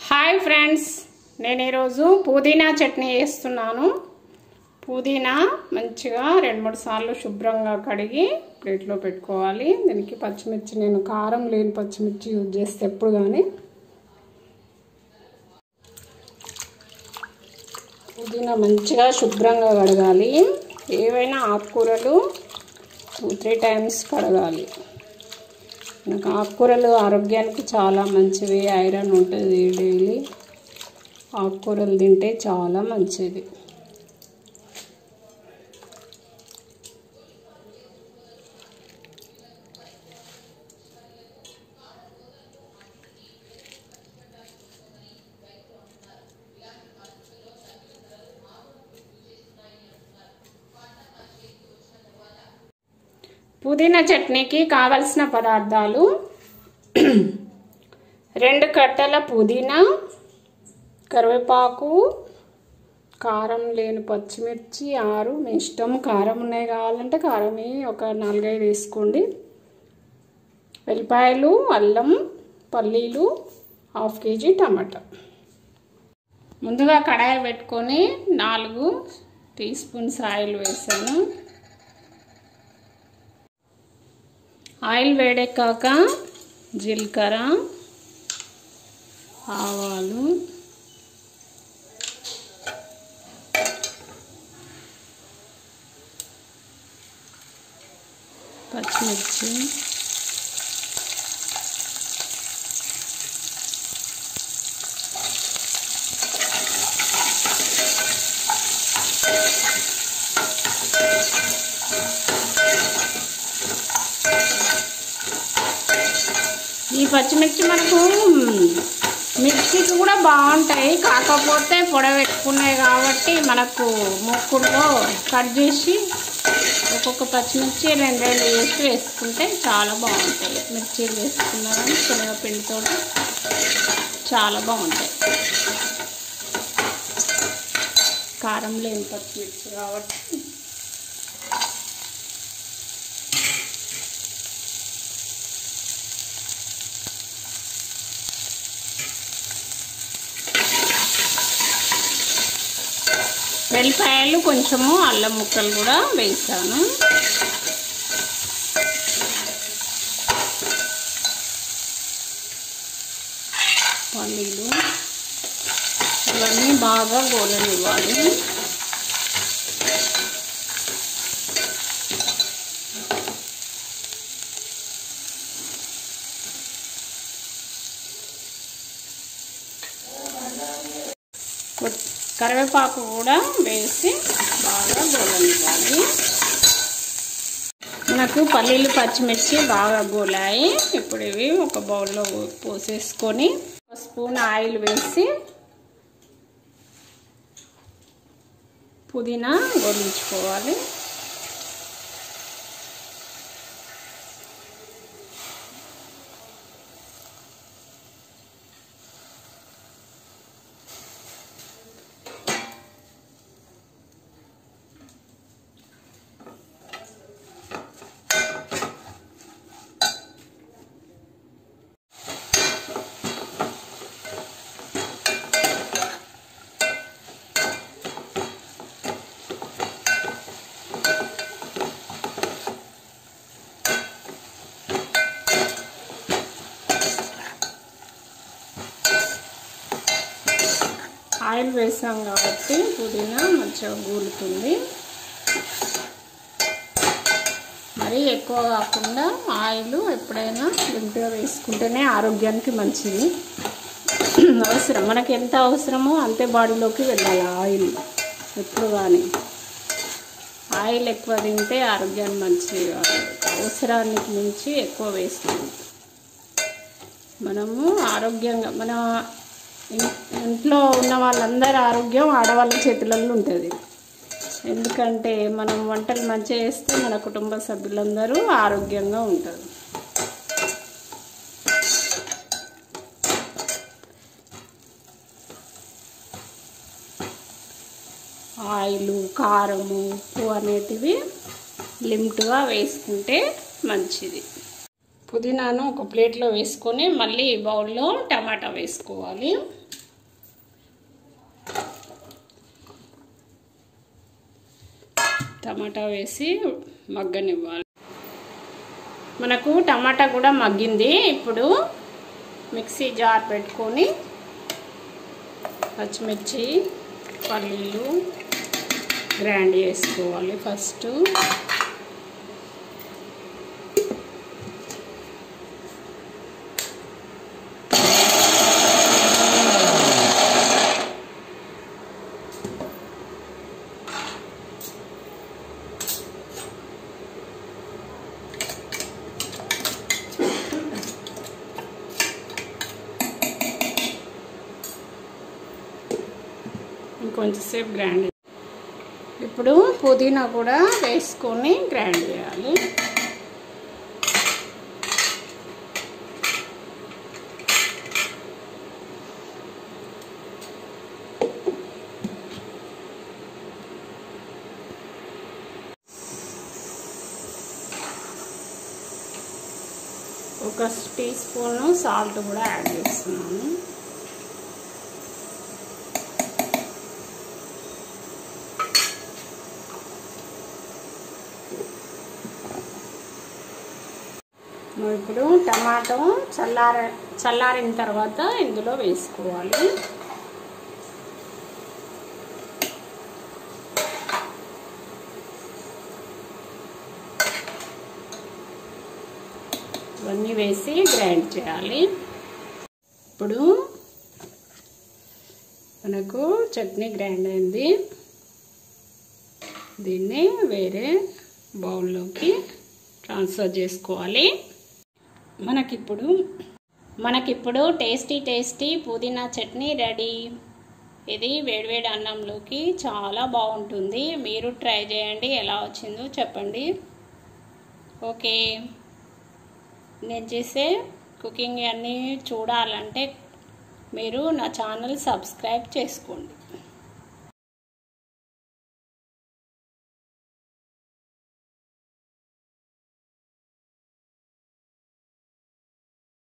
hi friends నేను ఈరోజు పుదీనా చట్నీ వేస్తున్నాను పుదీనా మంచిగా రెండు మూడు సార్లు శుభ్రంగా కడిగి ప్లేట్లో పెట్టుకోవాలి దీనికి పచ్చిమిర్చి నేను కారం లేని పచ్చిమిర్చి యూజ్ చేస్తే ఎప్పుడు కానీ పుదీనా మంచిగా శుభ్రంగా కడగాలి ఏవైనా ఆకుకూరలు టూ త్రీ టైమ్స్ కడగాలి నాకు ఆకుకూరలు ఆరోగ్యానికి చాలా మంచివి ఐరన్ ఉంటుంది డైలీ ఆకుకూరలు తింటే చాలా మంచిది పుదీనా చట్నీకి కావలసిన పదార్థాలు రెండు కట్టల పుదీనా కరివేపాకు కారం లేని పచ్చిమిర్చి ఆరు మీ ఇష్టం కారం ఉన్నాయి కావాలంటే కారం ఒక నాలుగైదు వేసుకోండి వెల్లిపాయలు అల్లం పల్లీలు హాఫ్ కేజీ టమాటా ముందుగా కడాయి పెట్టుకొని నాలుగు టీ స్పూన్స్ ఆయిల్ వేసాను ఆయిల్ వేడెక్కాక జీలకర్ర ఆవాలు పచ్చిమిర్చి ఈ పచ్చిమిర్చి మనకు మిర్చికి కూడా బాగుంటాయి కాకపోతే పొడవెక్కున్నాయి కాబట్టి మనకు ముక్కుల్లో కట్ చేసి ఒక్కొక్క పచ్చిమిర్చి రెండు రెండు వేసి వేసుకుంటే చాలా బాగుంటాయి మిర్చీలు వేసుకున్నారని శనగపిండితో చాలా బాగుంటాయి కారం లేని పచ్చిమిర్చి కాబట్టి వెల్లిపాయలు కొంచెము అల్లం ముక్కలు కూడా వేసాను పల్లీలు ఇవన్నీ బాగా గోలనివ్వాలి కరివేపాకు కూడా వేసి బాగా గోలనివ్వాలి మనకు పల్లీలు పచ్చిమిర్చి బాగా గోలాయి ఇప్పుడు ఇవి ఒక బౌల్లో పోసేసుకొని ఒక స్పూన్ ఆయిల్ వేసి పుదీనా గోలించుకోవాలి ఆయిల్ వేసాం కాబట్టి పుదీనా మంచిగా గూలుతుంది మరీ ఎక్కువ కాకుండా ఆయిల్ ఎప్పుడైనా లిమిట్గా వేసుకుంటేనే ఆరోగ్యానికి మంచిది అవసరం మనకి ఎంత అవసరమో అంతే బాడీలోకి వెళ్ళాలి ఆయిల్ ఎప్పుడు కానీ ఆయిల్ ఎక్కువ తింటే ఆరోగ్యానికి మంచిది కాదు అవసరానికి మించి ఎక్కువ వేసుకుంటాం మనము ఆరోగ్యంగా మన ఇంట్లో ఉన్న వాళ్ళందరి ఆరోగ్యం ఆడవాళ్ళ చేతులలో ఉంటుంది ఎందుకంటే మనం వంటలు మంచిగా చేస్తే మన కుటుంబ సభ్యులందరూ ఆరోగ్యంగా ఉంటారు ఆయిల్ కారము ఉప్పు అనేటివి లిమిట్గా వేసుకుంటే మంచిది పుదీనాను ఒక ప్లేట్లో వేసుకొని మళ్ళీ బౌల్లో టమాటా వేసుకోవాలి టమాటా వేసి మగ్గనివ్వాలి మనకు టమాటా కూడా మగ్గింది ఇప్పుడు మిక్సీ జార్ పెట్టుకొని పచ్చిమిర్చి పల్లీలు గ్రైండ్ చేసుకోవాలి ఫస్ట్ ఇంకొంచెంసేపు గ్రైండ్ ఇప్పుడు పుదీనా కూడా వేసుకొని గ్రైండ్ చేయాలి ఒక టీ స్పూన్ సాల్ట్ కూడా యాడ్ చేస్తున్నాను ఇప్పుడు టమాటో చల్లార చల్లారిన తర్వాత ఇందులో వేసుకోవాలి ఇవన్నీ వేసి గ్రైండ్ చేయాలి ఇప్పుడు మనకు చట్నీ గ్రైండ్ అయింది దీన్ని వేరే బౌల్లోకి ట్రాన్స్ఫర్ చేసుకోవాలి మనకిప్పుడు మనకిప్పుడు టేస్టీ టేస్టీ పుదీనా చట్నీ రెడీ ఇది వేడివేడి అన్నంలోకి చాలా బాగుంటుంది మీరు ట్రై చేయండి ఎలా వచ్చిందో చెప్పండి ఓకే నేను చేసే కుకింగ్ అన్నీ చూడాలంటే మీరు నా ఛానల్ సబ్స్క్రైబ్ చేసుకోండి